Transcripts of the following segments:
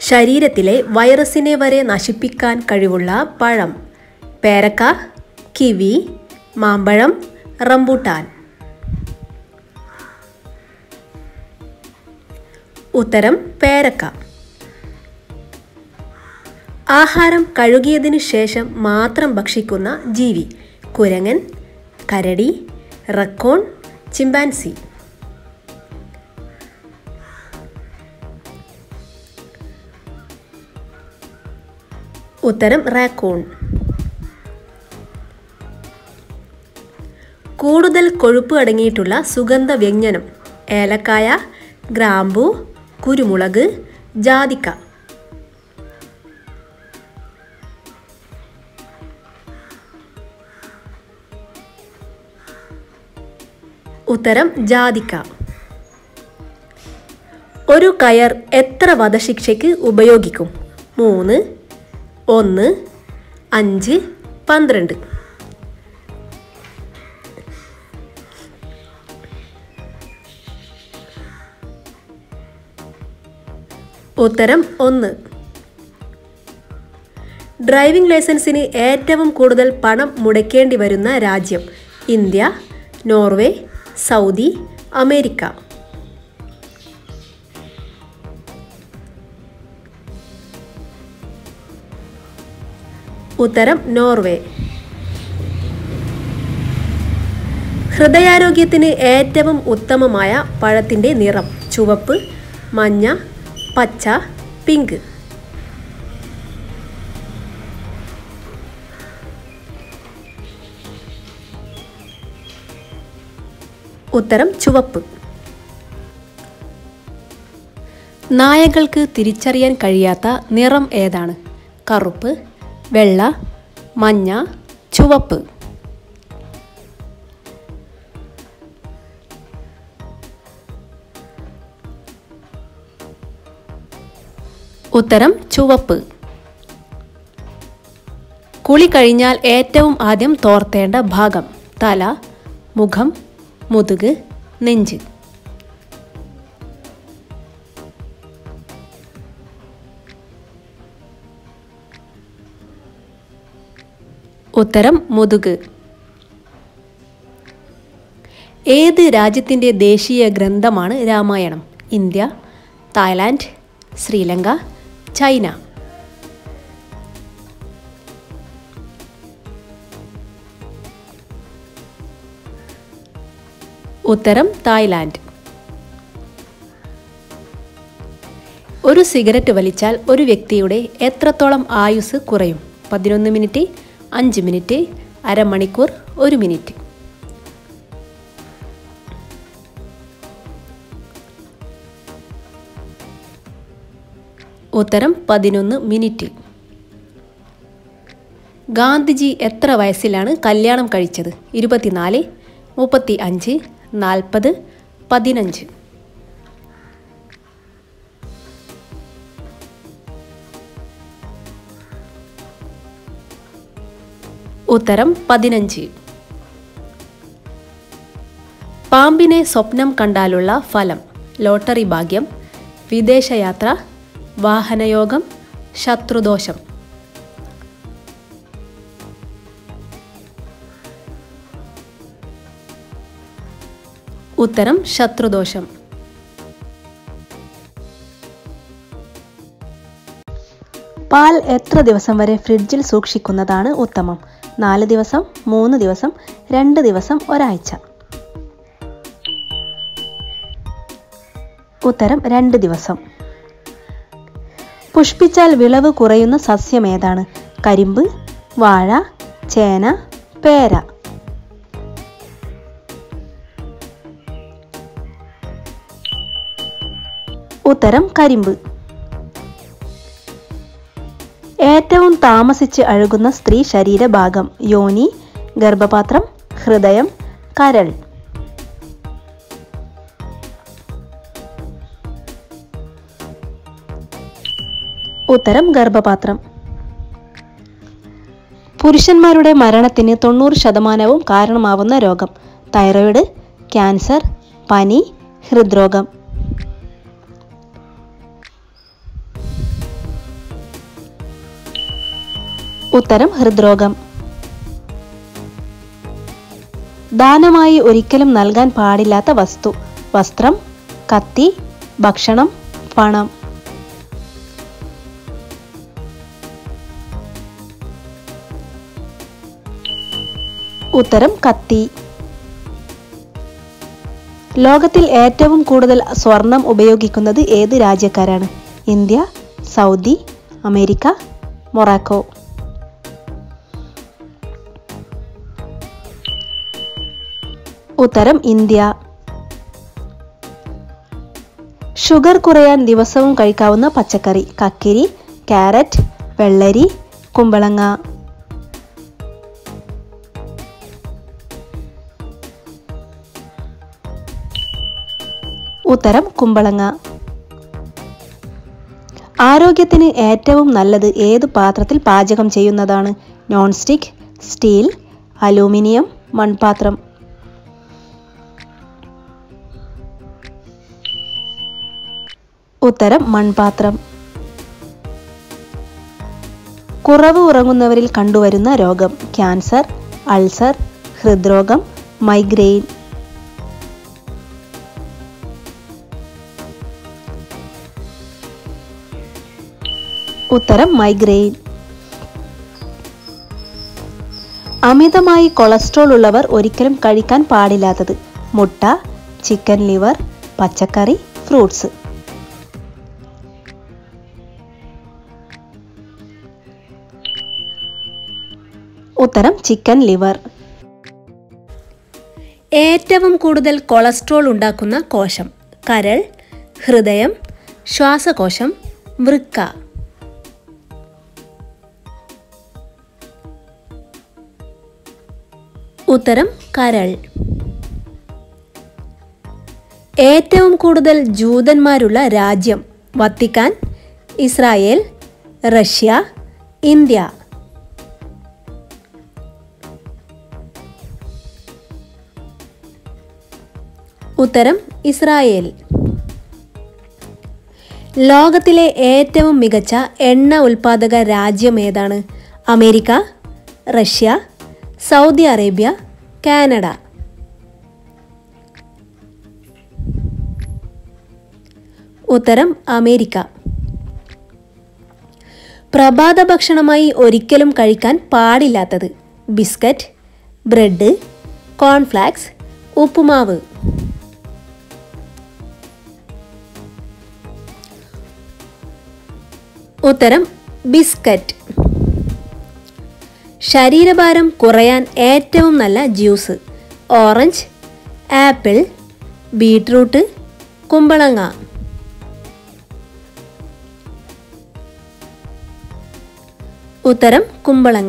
ശരീരത്തിലെ വൈറസിനെ വരെ നശിപ്പിക്കാൻ കഴിവുള്ള പഴം പേരക്ക കിവി മാമ്പഴം റംബൂട്ടാൻ ഉത്തരം പേരക്ക ആഹാരം കഴുകിയതിനു ശേഷം മാത്രം ഭക്ഷിക്കുന്ന ജീവി കുരങ്ങൻ കരടി റക്കോൺ ചിമ്പാൻസി ഉത്തരം റാക്കൂൺ കൂടുതൽ കൊഴുപ്പ് അടങ്ങിയിട്ടുള്ള സുഗന്ധ വ്യഞ്ജനം ഏലക്കായ ഗ്രാമ്പു കുരുമുളക് ജാതിക്ക ഉത്തരം ജാതിക്ക ഒരു കയർ എത്ര വധശിക്ഷയ്ക്ക് ഉപയോഗിക്കും മൂന്ന് ഒന്ന് അഞ്ച് പന്ത്രണ്ട് ഉത്തരം ഒന്ന് ഡ്രൈവിംഗ് ലൈസൻസിന് ഏറ്റവും കൂടുതൽ പണം മുടക്കേണ്ടി വരുന്ന രാജ്യം ഇന്ത്യ നോർവേ സൗദി അമേരിക്ക ഉത്തരം നോർവേ ഹൃദയാരോഗ്യത്തിന് ഏറ്റവും ഉത്തമമായ പഴത്തിൻ്റെ നിറം ചുവപ്പ് മഞ്ഞ പച്ച പിങ്ക് ഉത്തരം ചുവപ്പ് നായകൾക്ക് തിരിച്ചറിയാൻ കഴിയാത്ത നിറം ഏതാണ് കറുപ്പ് വെള്ള മഞ്ഞ ചുവപ്പ് ഉത്തരം ചുവപ്പ് കുളി കഴിഞ്ഞാൽ ഏറ്റവും ആദ്യം തോർത്തേണ്ട ഭാഗം തല മുഖം മുതുക് നെഞ്ച് ഉത്തരം മുതുക് ഏത് രാജ്യത്തിൻ്റെ ദേശീയ ഗ്രന്ഥമാണ് Ramayana India Thailand Sri Lanka China ഉത്തരം തായ്ലാൻഡ് ഒരു സിഗരറ്റ് വലിച്ചാൽ ഒരു വ്യക്തിയുടെ എത്രത്തോളം ആയുസ് കുറയും പതിനൊന്ന് മിനിറ്റ് അഞ്ച് മിനിറ്റ് അരമണിക്കൂർ ഒരു മിനിറ്റ് ഉത്തരം പതിനൊന്ന് മിനിറ്റ് ഗാന്ധിജി എത്ര വയസ്സിലാണ് കല്യാണം കഴിച്ചത് ഇരുപത്തിനാല് മുപ്പത്തി അഞ്ച് നാൽപ്പത് പതിനഞ്ച് ഉത്തരം പതിനഞ്ച് പാമ്പിനെ സ്വപ്നം കണ്ടാലുള്ള ഫലം ലോട്ടറി ഭാഗ്യം വിദേശയാത്ര വാഹനയോഗം ശത്രുദോഷം ഉത്തരം ശത്രുദോഷം പാൽ എത്ര ദിവസം വരെ ഫ്രിഡ്ജിൽ സൂക്ഷിക്കുന്നതാണ് ഉത്തമം നാല് ദിവസം മൂന്ന് ദിവസം രണ്ട് ദിവസം ഒരാഴ്ച ഉത്തരം രണ്ട് ദിവസം പുഷ്പിച്ചാൽ വിളവ് കുറയുന്ന സസ്യം ഏതാണ് കരിമ്പ് വാഴ ചേന പേര ഉത്തരം കരിമ്പ് ഏറ്റവും താമസിച്ച് അഴുകുന്ന സ്ത്രീ ശരീരഭാഗം യോനി ഗർഭപാത്രം ഹൃദയം കരൾ ഉത്തരം ഗർഭപാത്രം പുരുഷന്മാരുടെ മരണത്തിന് തൊണ്ണൂറ് ശതമാനവും കാരണമാവുന്ന രോഗം തൈറോയിഡ് ക്യാൻസർ പനി ഹൃദ്രോഗം ഉത്തരം ഹൃദ്രോഗം ദാനമായി ഒരിക്കലും നൽകാൻ പാടില്ലാത്ത വസ്തു വസ്ത്രം കത്തി ഭക്ഷണം പണം ഉത്തരം കത്തി ലോകത്തിൽ ഏറ്റവും കൂടുതൽ സ്വർണം ഉപയോഗിക്കുന്നത് ഏത് രാജ്യക്കാരാണ് ഇന്ത്യ സൗദി അമേരിക്ക മൊറാക്കോ ഉത്തരം ഇന്ത്യ ഷുഗർ കുറയാൻ ദിവസവും കഴിക്കാവുന്ന പച്ചക്കറി കക്കിരി ക്യാരറ്റ് വെള്ളരി കുമ്പളങ്ങ ഉത്തരം കുമ്പളങ്ങ ആരോഗ്യത്തിന് ഏറ്റവും നല്ലത് ഏത് പാത്രത്തിൽ പാചകം ചെയ്യുന്നതാണ് നോൺ സ്റ്റിക്ക് സ്റ്റീൽ അലൂമിനിയം മൺപാത്രം ഉത്തരം മൺപാത്രം കുറവ് ഉറങ്ങുന്നവരിൽ കണ്ടുവരുന്ന രോഗം ക്യാൻസർ അൾസർ ഹൃദ്രോഗം മൈഗ്രെയിൻ ഉത്തരം മൈഗ്രെയിൻ അമിതമായി കൊളസ്ട്രോൾ ഉള്ളവർ ഒരിക്കലും കഴിക്കാൻ പാടില്ലാത്തത് മുട്ട ചിക്കൻ ലിവർ പച്ചക്കറി ഫ്രൂട്ട്സ് ഉത്തരം ചിക്കൻ ലിവർ ഏറ്റവും കൂടുതൽ കൊളസ്ട്രോൾ ഉണ്ടാക്കുന്ന കോശം കരൾ ഹൃദയം ശ്വാസകോശം വൃക്ക ഉത്തരം കരൾ ഏറ്റവും കൂടുതൽ ജൂതന്മാരുള്ള രാജ്യം വത്തിക്കാൻ ഇസ്രായേൽ റഷ്യ ഇന്ത്യ ഉത്തരം ഇസ്രായേൽ ലോകത്തിലെ ഏറ്റവും മികച്ച എണ്ണ ഉൽപാദക രാജ്യം ഏതാണ് America Russia Saudi Arabia Canada ഉത്തരം അമേരിക്ക പ്രഭാത ഭക്ഷണമായി ഒരിക്കലും കഴിക്കാൻ പാടില്ലാത്തത് ബിസ്ക്കറ്റ് ബ്രെഡ് കോൺഫ്ലാക്സ് ഉപ്പുമാവ് ഉത്തരം ബിസ്ക്കറ്റ് ശരീരഭാരം കുറയാൻ ഏറ്റവും നല്ല ജ്യൂസ് ഓറഞ്ച് ആപ്പിൾ ബീട്രൂട്ട് കുമ്പളങ്ങ ഉത്തരം കുമ്പളങ്ങ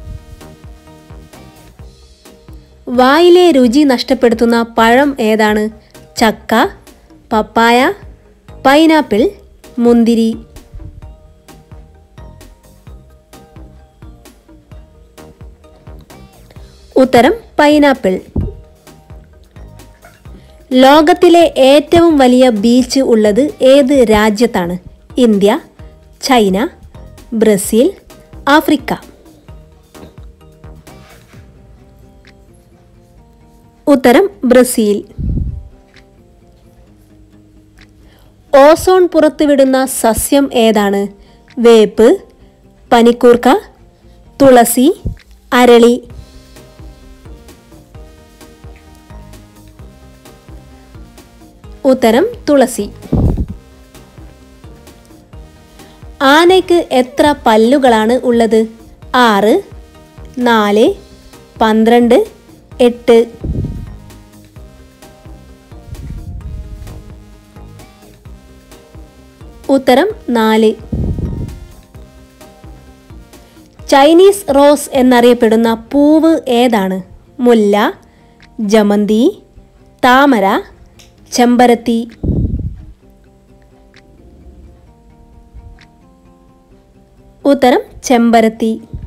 വായിലെ രുചി നഷ്ടപ്പെടുത്തുന്ന പഴം ഏതാണ് ചക്ക പപ്പായ പൈനാപ്പിൾ മുന്തിരി ഉത്തരം പൈനാപ്പിൾ ലോകത്തിലെ ഏറ്റവും വലിയ ബീച്ച് ഉള്ളത് ഏത് രാജ്യത്താണ് ഇന്ത്യ ചൈന ബ്രസീൽ ആഫ്രിക്ക ഉത്തരം ബ്രസീൽ ഓസോൺ പുറത്തുവിടുന്ന സസ്യം ഏതാണ് വേപ്പ് പനിക്കൂർക്ക തുളസി അരളി ഉത്തരം തുളസി ആനയ്ക്ക് എത്ര പല്ലുകളാണ് ഉള്ളത് ആറ് നാല് പന്ത്രണ്ട് എട്ട് ഉത്തരം നാല് ചൈനീസ് റോസ് എന്നറിയപ്പെടുന്ന പൂവ് ഏതാണ് മുല്ല ജമന്തി താമര ചെമ്പരത്തി ഉത്തരം ചെമ്പരത്തി